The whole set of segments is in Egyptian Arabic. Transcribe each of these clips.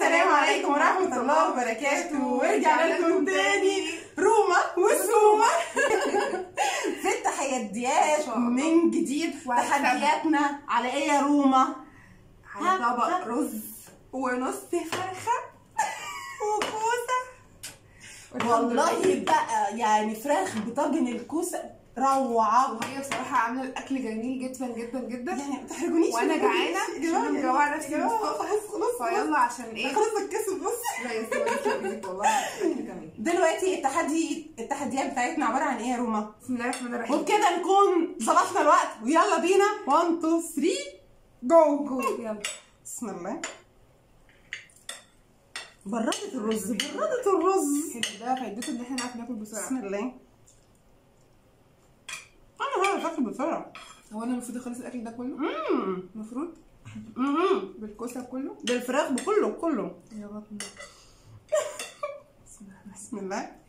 السلام عليكم ورحمة الله وبركاته ورجعنا لكم تاني روما وسوما في التحديات من جديد تحدياتنا على ايه يا روما؟ على طبق ها؟ رز ونص فرخة وكوسة والله بقى يعني فراخ بطاجن الكوسة روعة وهي بصراحة عاملة الأكل جميل جدا جدا جدا يعني ما تحرجونيش وأنا ما تحرجونيش. جعانة يا جماعة، عشان أنا مجوعة نفسي يا جماعة، من الصبح. خلاص خلاص فيلا عشان إيه خلاص الكسب بص لا يا سيدي إيدك والله الأكل جميل دلوقتي التحدي التحديات بتاعتنا عبارة عن ايه يا روما؟ بسم الله الرحمن الرحيم وبكده نكون ظبطنا الوقت ويلا بينا 1 2 3 جو جو يلا بسم الله بردت الرز بردت الرز حلو ده فايدته إن إحنا نعرف ناكل بسرعة بسم الله انا هعرف اكل بسرعه هو أنا المفروض أخلص الأكل ده كله؟ امم المفروض امم بالكوسة كله؟ بالفراخ بكله بكله يا رب بسم الله الرحمن بسم الله الرحيم.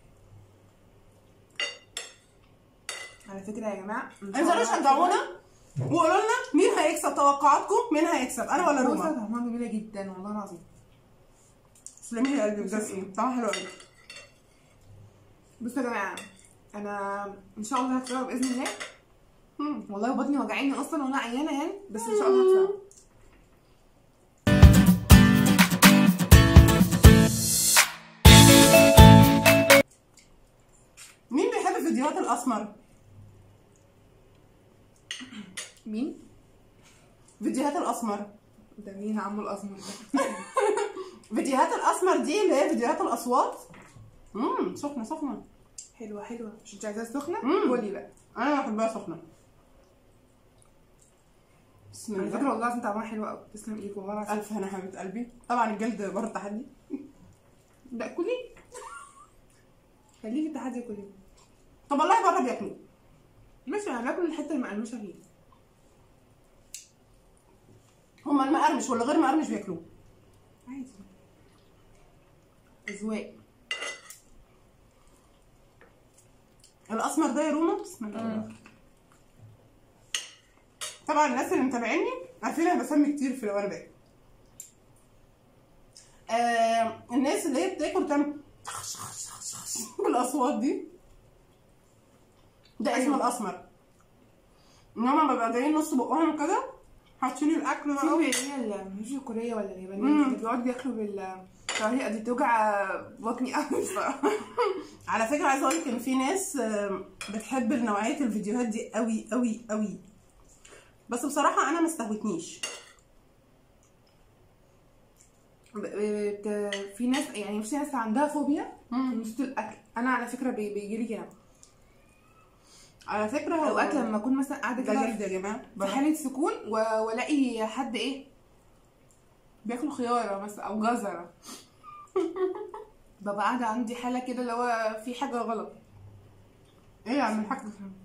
على فكرة يا جماعة انزلوا شجعونا وقولوا لنا مين هيكسب توقعاتكم مين هيكسب انا ولا الكوسة روما طعمها جميلة جدا والله العظيم تسلمي لي قلبي بجد طعمها حلو قوي بصوا يا جماعه انا ان شاء الله هكسبها باذن الله مم. والله بطني وجعاني اصلا وانا عيانه يعني بس ان شاء الله هكسبها مين بيحب فيديوهات الاسمر مين فيديوهات الاسمر ده مين عمو الاسمر ده فيديوهات الاسمر دي اللي هي فيديوهات الاصوات امم سخنه سخنه حلوه حلوه مش انت عايزاها سخنه مم. قولي بقى انا بحبها سخنه بسم على الله فكره والله العظيم طعمها حلو قوي تسلم ايدك والله العظيم الف هنا حبيبه قلبي طبعا الجلد بره التحدي لا كلي خليكي التحدي كلي طب والله بره بياكلوا ماشي انا باكل الحته المقرمشه فيه هما المقرمش ولا غير مقرمش بياكلوه عادي اذواق الاسمر ده يا روما بسم الله طبعا الناس اللي متابعيني عارفين انا بسمي كتير في وانا باكل آه الناس اللي هي بتاكل تعمل خش خش خش خش بالاصوات دي ده اسمه أيوة. الاسمر ان هما بيبقى جايين نص بقهم كده حاطين الاكل بقى قوي هي ال- مش الكوريه ولا اليابانيه مم. اللي بيقعدوا ياكلوا بالطريقه دي توجع بطني قوي بصراحه على فكره عايزه اقول لك ان في ناس آم، بتحب نوعيه الفيديوهات دي قوي قوي قوي بس بصراحه انا ما استهوتنيش ب- بت... في ناس يعني في ناس عندها فوبيا من صوت الاكل انا على فكره بي... بيجي لي كده على فكره هو اوقات لما اكون مثلا قاعده ده كده جلد يا جماعه في حاله سكون و... والاقي حد ايه بياكل خياره مثلا او جزره ببقى قاعده عندي حاله كده اللي هو في حاجه غلط ايه يا عم الحاج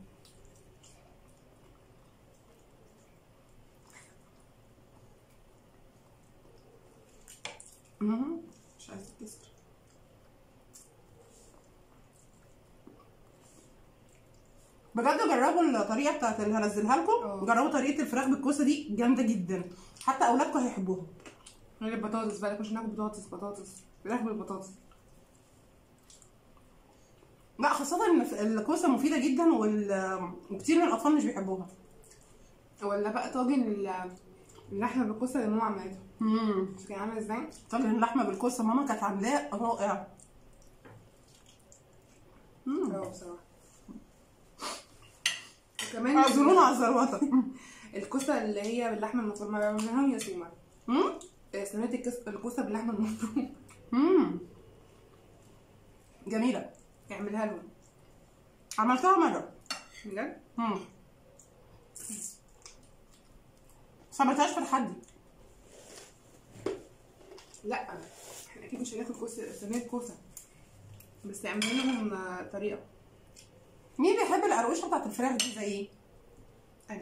مهم. مش عايزه تكسر بجد جربوا الطريقه بتاعت اللي هنزلها لكم اه. جربوا طريقه الفراخ بالكوسه دي جامده جدا حتى اولادكم هيحبوها غير البطاطس بقى مش ناكل بطاطس بطاطس فراخ بالبطاطس لا خاصه ان الكوسه مفيده جدا وال... وكتير من الاطفال مش بيحبوها ولا بقى طاجن ال- اللحمه بالكوسه اللي ماما عملتها امم مش كان عامل ازاي؟ طاجن اللحمه بالكوسه ماما كانت عاملاه رائع امم اه بصراحه وكمان اعذرونا على الزروطه الكوسه اللي هي باللحمه المفرومه بعملها يا سوما امم آه، صينيه الكس- الكوسه باللحمه المفرومه امم جميله اعملها لهم عملتها مره بجد امم بس ما عملتهاش في الحد لا احنا اكيد مش هناكل كوسه صينيه كوسه بس اعملي لهم آه، طريقه مين بيحب القروشه بتاعت الفراخ دي زي ايه انا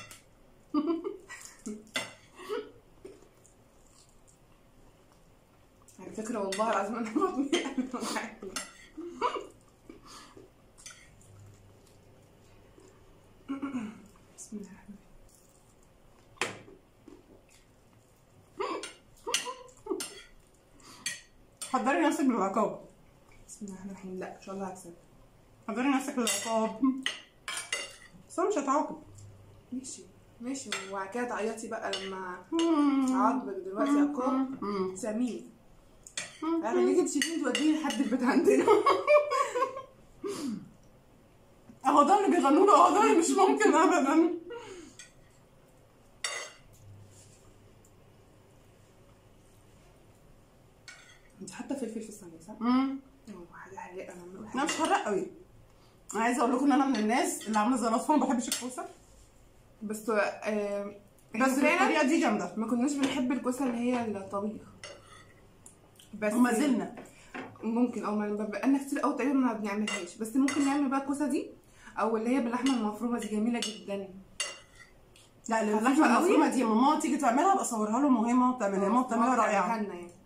على فكره والله العظيم انا بطني وجعاني. بسم الله الرحمن الرحيم حضري نفسك للعقاب بسم الله الرحمن الرحيم لا ان شاء الله هكسب حضري نفسك للعقاب بس أنا مش هتعاقب ماشي ماشي وبعد كده تعيطي بقى لما مم. عاقبك دلوقتي عقاب مم. سمين خليكي تشيليني توديني لحد البيت عندنا اهو ده اللي بيغنوا له اهو ده اللي مش ممكن ابدا انت حاطه فلفل في الصينيه صح؟ مم. اه حاجه حقيقه انا بنقول انا حاجه مش حرق قوي انا عايزه اقول لكم ان انا من الناس اللي عامله زي الاطفال ما بحبش الكوسه بس آه بس بس فعلا الطريقه دي جامده ما كناش بنحب الكوسه اللي هي الطبيخ بس وما زلنا ممكن او ما بقالنا كتير قوي تقريبا ما بنعملهاش بس ممكن نعمل بقى الكوسه دي او اللي هي باللحمه المفرومه دي جميله جدا لا خفيفة اللحمه قوي. المفرومه دي ماما تيجي تعملها ابقى اصورها له مهمه وتعملها ماما بتعملها رائعه لنا يعني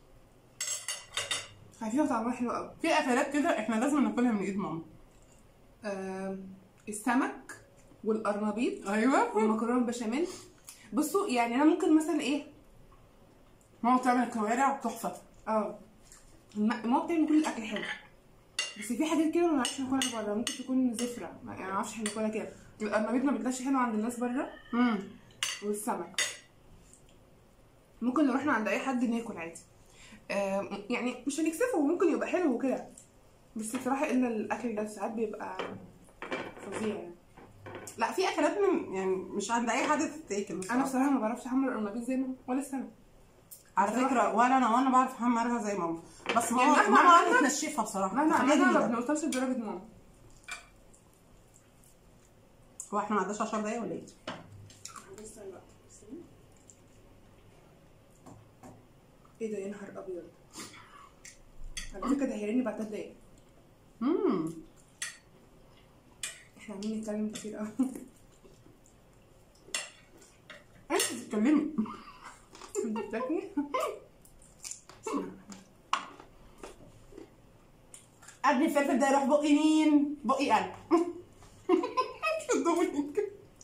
خفيفه وطعمها حلو قوي في اكلات كده احنا لازم ناكلها من ايد ماما آم، السمك والقرنبيط ايوه والمكرونه بشاميل بصوا يعني انا ممكن مثلا ايه ماما بتعمل كوارع تحفه اه الم- ماما بتعمل كل الاكل حلو بس في حاجات كده ما نعرفش ناكلها بره ممكن تكون زفره ما- يعني ما اعرفش احنا ناكلها كده القرنبيط ما بيطلعش حلو عند الناس بره امم والسمك ممكن لو رحنا عند اي حد ناكل عادي آه يعني مش هنكسفه ممكن يبقى حلو وكده بس بصراحه الا الاكل ده ساعات بيبقى فظيع يعني لا في اكلات من يعني مش عند اي حد تتاكل انا بصراحة. بصراحه ما بعرفش احمر القرنبيط زي ما ولا السمك على فكره ولا انا وانا بعرف احمرها زي ماما بس ماما يعني مهما ماما عملنا- قعدت تنشفها بصراحه مهما تخليها عملنا ما جميلة. بنوصلش لدرجه ماما هو احنا ما عداش 10 دقايق ولا ايه؟ ايه ده يا نهار ابيض على فكره ده هيرني بعد تلات دقايق امم احنا عاملين نتكلم كتير قوي انت بتتكلمي انت بتاكلي قلبي الفلفل ده يروح بقي مين؟ بقي انا صدقوني.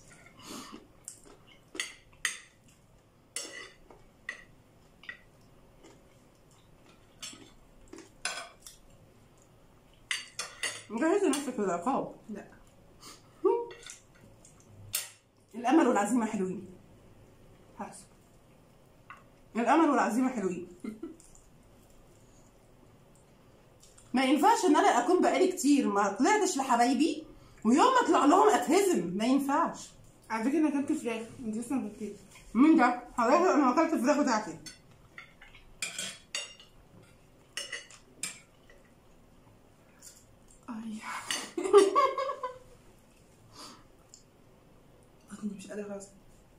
جهزي نفسك للعقاب لا الامل والعزيمه حلوين حاسه الامل والعزيمه حلوين ما ينفعش ان انا اكون بقالي كتير ما طلعتش لحبايبي ويوم ما اطلع لهم اتهزم ما ينفعش على فكره انا اكلت فراخ انت لسه ما اكلتيش مين ده؟ حضرتك انا اكلت الفراخ بتاعتي اي بطني مش قادره خلاص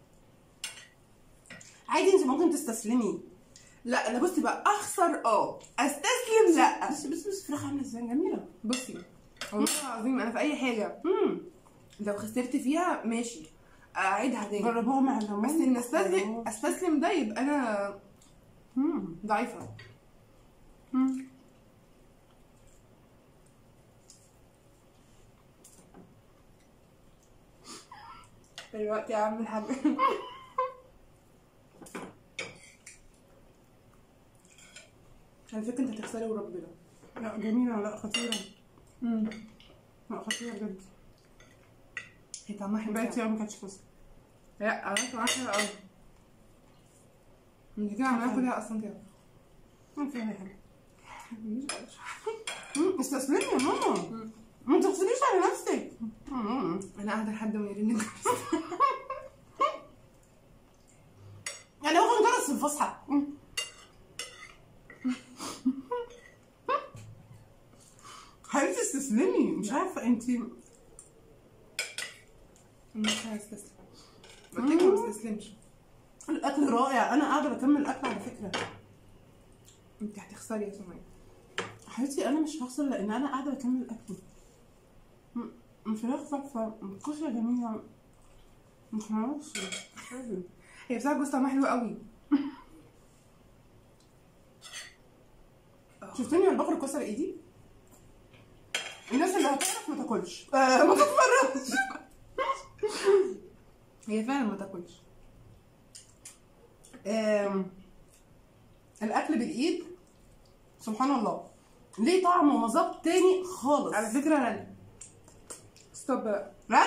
عادي انت ممكن تستسلمي لا انا بصي بقى اخسر اه استسلم لا بس بس بس الفراخ عامله ازاي جميله بصي والله العظيم انا في اي حاجه امم لو خسرت فيها ماشي اعيدها تاني جربوها مع الليمون بس ان استسلم استسلم ده يبقى انا امم ضعيفه امم دلوقتي اعمل حاجه على فكره انت هتخسري وربنا لا جميله لا خطيره امم لا خطيره بجد هي طعمها حلو بقيت ما كانتش كوسه لا انا طعمها حلو قوي انت كده عماله كلها اصلا كده ما فيها حاجه مش قادرة. مم، استسلمي يا ماما ما تغسليش على نفسك مم. انا قاعده لحد ما يرن الجرس. يعني هو كان جرس في الفسحه مم. حبيبتي استسلمي مش عارفه انت مش هستسلم قلت لك ما استسلمش الاكل رائع انا قاعده بكمل الاكل على فكره انت هتخسري يا سمية حبيبتي انا مش هخسر لان انا قاعده بكمل الاكل م- الفراخ تحفه الكوسه جميله مش معرفش مش عارفة. هي بصراحه جوز طعمها حلو قوي شفتني وانا باكل الكوسه بايدي الناس اللي هتعرف ما تاكلش آه ما تتفرجش هي فعلا ما تاكلش آم، الاكل بالايد سبحان الله ليه طعم ومذاق تاني خالص على فكره رن ستوب بقى رن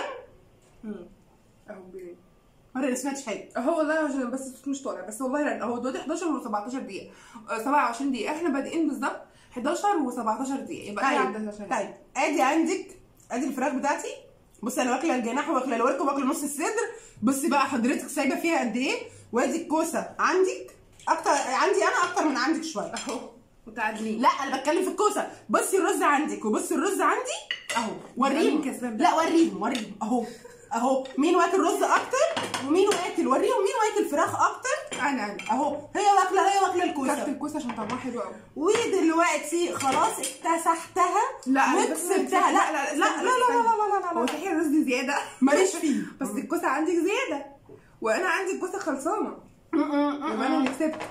مم. اهو بي- مرة ما سمعتش حاجه اهو والله عشان بس الصوت مش طالع بس والله رن اهو دلوقتي 11 و17 دقيقه آه، 27 دقيقه احنا بادئين بالظبط 11 و17 دقيقه يبقى ايه طيب 11 طيب ادي عندك ادي الفراخ بتاعتي بصي انا واكله الجناح واكله الورك واكله نص الصدر بصي بقى حضرتك سايبه فيها قد ايه وادي الكوسه عندك اكتر عندي انا اكتر من عندك شويه اهو متعادلين لا انا بتكلم في الكوسه بصي الرز عندك وبصي الرز عندي اهو وريهم مين كسبان لا وريهم وريهم اهو اهو مين واكل رز اكتر ومين واكل وريهم مين واكل فراخ اكتر انا انا اهو هي واكله هي واكله كلت الكوسه الكوسه عشان طعمها حلو قوي ودلوقتي خلاص اكتسحتها لا بس وكسبتها لا لا لا لا لا لا لا لا هو لا صحيح الرز دي زياده ماليش فيه بس الكوسه عندك زياده وانا عندي الكوسه خلصانه يبقى انا اللي كسبت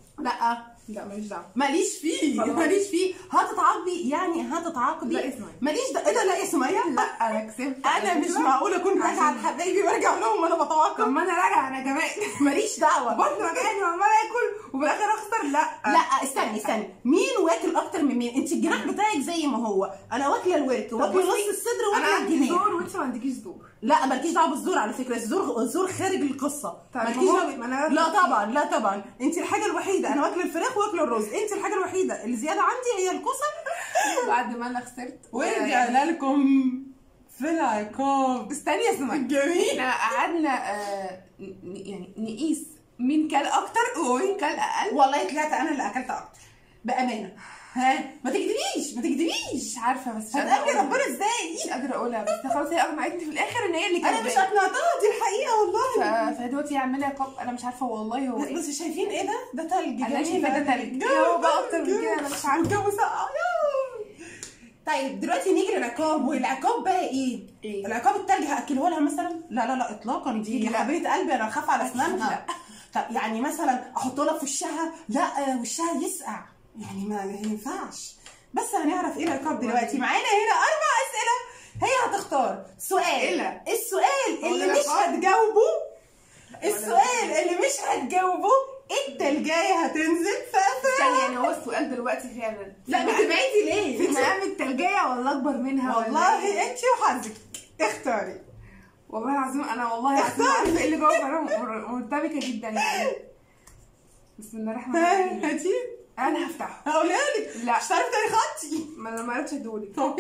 لا لا ماليش دعوه ماليش فيه خلاص. ماليش فيه هتتعاقبي يعني هتتعاقبي لا اسمعي. ماليش ده ايه ده لا يا سميه لا انا كسبت انا مش معقول اكون راجعه عشان- لحبايبي وارجع لهم وانا طب بتعاقب ما انا راجعه انا كمان ماليش دعوه بطني وجعاني وعماله اكل وفي الاخر اخسر لا لا استني استني مين واكل اكتر من مين انت الجناح بتاعك زي ما هو انا واكله الورك واكله بصي، نص الصدر انا واكله عندي الجناح زور وانت ما عندكيش زور لا مالكيش دعوه بالزور على فكره الزور الزور خارج القصه طيب مالكيش ما هو- دعوه ما أنا لا قلت طبعا لا طبعا انت الحاجه الوحيده انا واكله الفراخ واكله الرز انت الحاجه الوحيده اللي زياده عندي هي الكوسه بعد ما انا خسرت ورجعنا لكم في العقاب استني يا سماء جميل احنا قعدنا آه، ن- يعني نقيس مين كل اكتر ومين كل اقل والله طلعت انا اللي اكلت اكتر بامانه ها ما تكدبيش ما تكدبيش مش عارفه بس مش قادرة هتقابلي أقولها. ربنا ازاي مش قادره اقولها بس خلاص هي اقنعتني في الاخر ان هي اللي انا مش كسبانة. اقنعتها دي الحقيقه والله ف- فدلوقتي هي عامله كوب انا مش عارفه والله هو ايه بس شايفين ايه ده؟ ده تلج أنا جميل شايفاه ده تلج. جو هو بقى أكتر من جو. كده أنا مش عارفة. والجو ساقع يوه. طيب دلوقتي نيجي للعقاب والعقاب بقى ايه؟ إيه؟ العقاب التلج هاكله لها مثلا؟ لا لا لا اطلاقا دي لا. يا حبيبه قلبي انا اخاف على أكيد اسنانها طب يعني مثلا احط لها في وشها لا آه، وشها يسقع يعني ما ما ينفعش بس هنعرف ايه العقاب دلوقتي معانا هنا اربع اسئله هي هتختار سؤال أسئلة؟ السؤال هو اللي ده مش العقاب؟ هتجاوبه السؤال اللي مش هتجاوبه التلجايه هتنزل في استني قفاها يعني هو السؤال دلوقتي فعلا لا بتبعدي ليه؟ في مقام التلجية ولا اكبر منها ولا والله إيه؟ انت وحظك اختاري والله العظيم انا والله العظيم اختاري. عارفه ايه اللي جوه فانا مر- مرتبكه جدا يعني بسم الله الرحمن ها، الرحيم هاتي انا هفتحه هقولها لك لا. مش هتعرفي تاني خطي ما انا ما عرفتش ادولك طب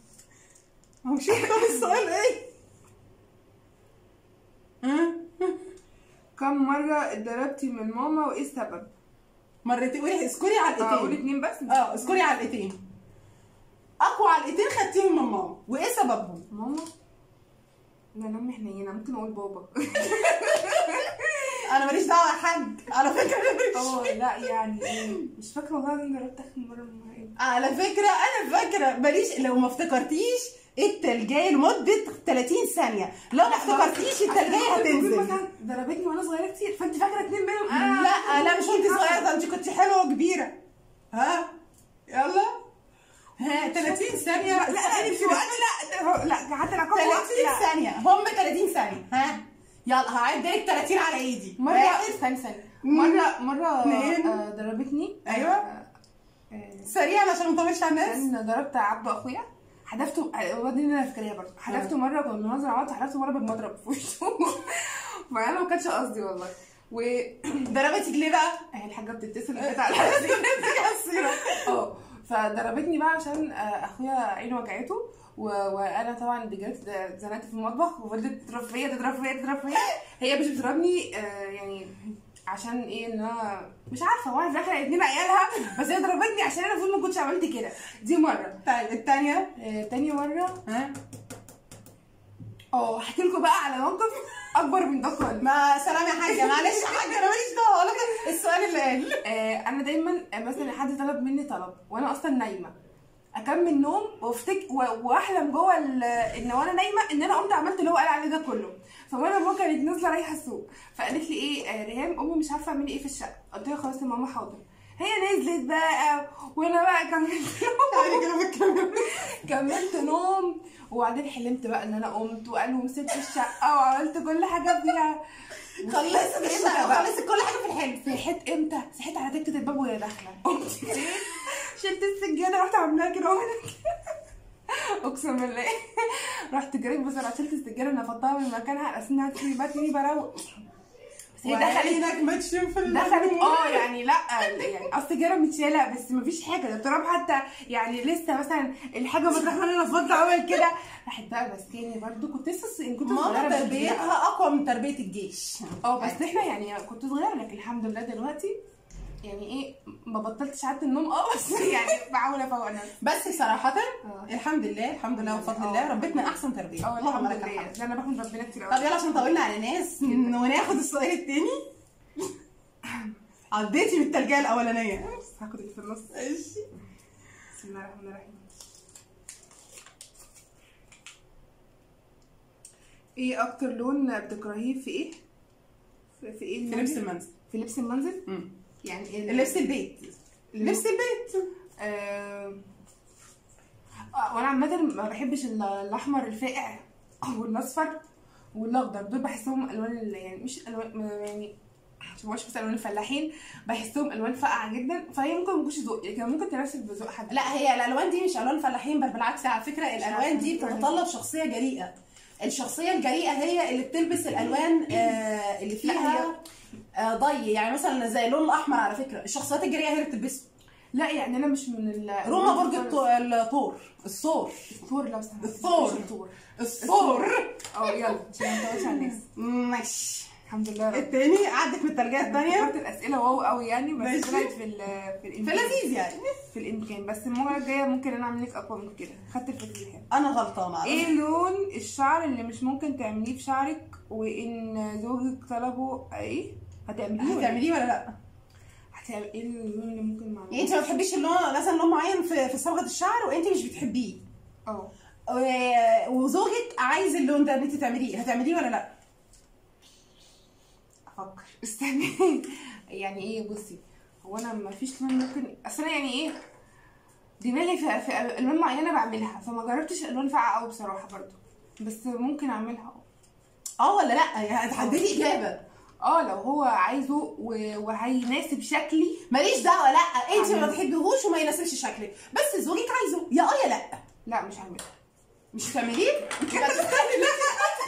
هو شوف طب السؤال ايه؟ ها؟ كم مره اتضربتي من ماما وايه السبب؟ مرتين قولي اذكري على اقول الايتين اتنين بس اه اذكري على الايتين اقوى على الايتين خدتيهم من ماما وايه سببهم؟ ماما انا امي حنينه ممكن اقول بابا انا ماليش دعوه يا حاج على فكره اه لا يعني إيه، مش فاكره والله انا ضربت اخر مره من ماما إيه. على فكره انا فاكره ماليش لو ما افتكرتيش التلجايه لمده 30 ثانيه لو ما افتكرتيش التلجايه عشان ممكن هتنزل مثلا ضربتني وانا صغيره كتير فانت فاكره اتنين منهم انا لا لا مش وانت صغيره ده انت كنت حلوه وكبيره ها يلا ها 30 ثانيه لا لا انت وقت لا لا حتى العقاب 30 وقت لا ثانيه هم 30 ثانيه ها يلا هعد لك 30 على ايدي مرة واحد استني استني مرة مرة اتنين. آه، ضربتني أيوة. آه، آه، سريعا عشان ما نطولش على الناس كان ضربت عبده اخويا حدفته آه، والله دي اللي انا فاكراها برضه حدفته مرة كنا بنهزر مع بعض حدفته مرة بالمضرب في وشه فانا ما كانش قصدي والله و ضربتك ليه بقى؟ هي الحاجة بتتصل كده على السيرة. اه فضربتني بقى عشان آه، اخويا عينه وجعته و... وانا طبعا رجعت زنقت في المطبخ وفضلت تضرب فيا تضرب فيا تضرب فيا هي مش بتضربني آه، يعني عشان ايه ان انا مش عارفه وانا فاكره اتنين عيالها بس هي ضربتني عشان انا المفروض ما كنتش عملت كده دي مره طيب الثانيه آه، تاني مره ها اه هحكي لكم بقى على موقف اكبر من ده خالص ما سلام يا حاجه معلش يا حاجه انا ماليش دعوه ولا كده. السؤال اللي قال آه، انا دايما آه، مثلا حد طلب مني طلب وانا اصلا نايمه اكمل نوم وافتك و- واحلم جوه ال- ان وانا نايمه ان انا قمت عملت اللي هو قال عليه ده كله فمره ماما كانت نازله رايحه السوق فقالت لي ايه آه، ريهام امي مش عارفه اعمل ايه في الشقه قلت لها خلاص يا ماما حاضر هي نزلت بقى وانا بقى كملت يعني كده بتكلم كملت نوم وبعدين حلمت بقى ان انا قمت وقالوا سبت الشقه وعملت كل حاجه فيها خلصت إمتى بقى؟ خلصت كل حاجه في الحلم صحيت امتى؟ صحيت على دكة الباب وهي داخلة قمت جريت شلت السجاده رحت عاملاها كده وأنا اقسم بالله رحت جريت بسرعه شلت السجاده نفضتها من مكانها اسنها تسيبتني بروق بس هي دخلت وعينك ما تشوف دخلت اه يعني لا يعني اصل السجاره متشاله بس مفيش حاجه ده التراب حتى يعني لسه مثلا الحاجه مطرح ما انا نفضت عمل كده راحت بقى ماسكاني برضو كنت لسه كنت ماما صغيرة مش كبيرة. تربيتها اقوى من تربيه الجيش اه بس احنا يعني كنت صغيره لكن الحمد لله دلوقتي يعني ايه ما بطلتش عاده النوم اه بس يعني بحاول افوق نفسي بس صراحه اه. الحمد لله الحمد لله وبفضل الله ربتنا احسن تربيه اه اللهم الحمد لك لله الحمد ده انا بحمد ربنا كتير طب قوي يلا عشان طولنا على ناس وناخد السؤال التاني عديتي من التلجئه الاولانيه هاخد اللي في النص ماشي بسم الله الرحمن الرحيم ايه اكتر لون بتكرهيه في ايه في, في ايه في لبس المنزل في لبس المنزل مم. يعني ايه لبس البيت لبس البيت آه، آه، وانا عامه ما بحبش ال- الاحمر الفاقع والاصفر والاخضر دول بحسهم الوان ال- يعني مش الوان ما- يعني مش بقولش بس الوان الفلاحين بحسهم الوان فاقعه جدا فهي ممكن ما تكونش ذوقي لكن ممكن تناسب بذوق حد لا هي الالوان دي مش الوان فلاحين بل بالعكس على فكره الالوان دي بتتطلب شخصيه جريئه الشخصيه الجريئه هي اللي بتلبس الالوان آه اللي فيها آه ضي يعني مثلا زي اللون الاحمر على فكره الشخصيات الجريئه هي اللي بتلبسه لا يعني انا مش من ال روما برج الطو- الثور الثور الثور لو سمحت الثور. مش الثور الثور اه يلا عشان ما نطولش على الناس ماشي الحمد لله رب التاني عدت من الترجمه الثانيه افتكرت الاسئله واو قوي يعني بس ماشي. طلعت في ال في في الامكان لذيذ يعني في الامكان بس المره الجايه ممكن انا اعمل لك اقوى من كده خدت الفكره الحلوه انا غلطانه ايه لون الشعر اللي مش ممكن تعمليه في شعرك وان زوجك طلبه ايه هتعمليه ولا هتعمليه ولا لا هتعمل ايه اللون اللي ممكن ما يعني انت ما بتحبيش اللون مثلا لون معين في في صبغه الشعر وانت مش بتحبيه اه و- وزوجك عايز اللون ده ان انت تعمليه هتعمليه ولا لا افكر استني يعني ايه بصي هو انا ما فيش لون ممكن اصل أنا يعني ايه دماغي في, في الوان معينه بعملها فما جربتش الوان فاقعه قوي بصراحه برضو بس ممكن اعملها اه اه ولا لا يعني هتحددي اجابه اه لو هو عايزه و- وهيناسب شكلي ماليش دعوه لا انت ما عملي. تحبيهوش وما يناسبش شكلك بس زوجك عايزه يا اه يا لا لا مش هعملها مش هتعمليه لا تستني لا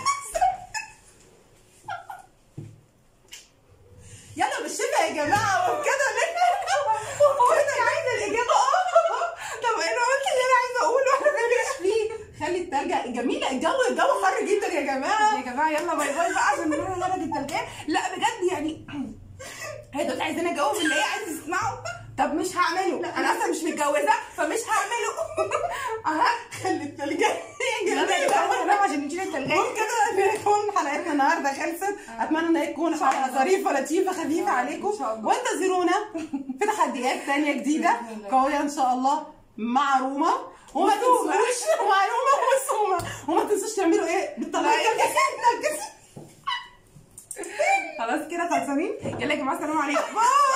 يلا بالشفا يا جماعه وبكده هو انت عايزه الاجابه اه طب انا قلت اللي انا عايزه اقوله وانا ماليش فيه خلي التلجة جميلة الجو الجو حر جدا يا جماعة يا جماعه يلا باي باي بقى عشان نروح درجه التلجئه لا بجد يعني هي دلوقتي عايزين اجاوب اللي هي عايزه تسمعه طب مش هعمله انا اصلا مش متجوزه فمش هعمله اها خلي التلجة يلا يا جماعه نروح عشان نشيل التلجئه وبكده نكون حلقتنا النهارده خلصت اتمنى ان هي تكون حلقه ظريفه لطيفه خفيفه عليكم إن شاء الله. وانتظرونا في تحديات تانية جديده بإذن الله. قويه ان شاء الله مع روما وما وسومة. تنسوش مع روما وسومه وما تنسوش تعملوا ايه بالطريقه خلاص كده خلصانين يلا يا جماعه السلام عليكم باي